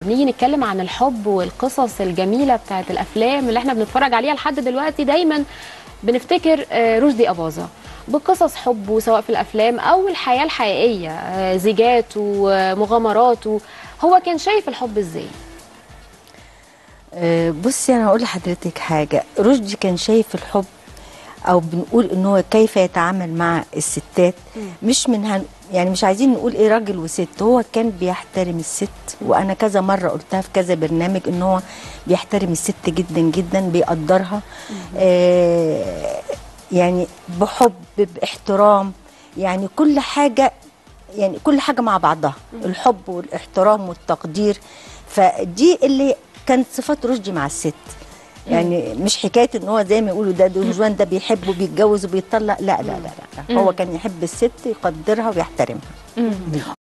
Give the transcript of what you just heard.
نيجي نتكلم عن الحب والقصص الجميله بتاعت الافلام اللي احنا بنتفرج عليها لحد دلوقتي دايما بنفتكر آه، رشدي اباظه بقصص حبه سواء في الافلام او الحياه الحقيقيه آه، زيجاته آه، مغامراته هو كان شايف الحب ازاي آه، بصي انا هقول لحضرتك حاجه رشدي كان شايف الحب او بنقول ان هو كيف يتعامل مع الستات مش من هن يعني مش عايزين نقول ايه راجل وست هو كان بيحترم الست وانا كذا مره قلتها في كذا برنامج ان هو بيحترم الست جدا جدا بيقدرها آه يعني بحب باحترام يعني كل حاجه يعني كل حاجه مع بعضها الحب والاحترام والتقدير فدي اللي كانت صفات رشدي مع الست يعني مش حكايه ان هو زي ما يقولوا ده دون جوان ده بيحب وبيتجوز وبيطلق لا لا لا, لا. هو كان يحب الست يقدرها ويحترمها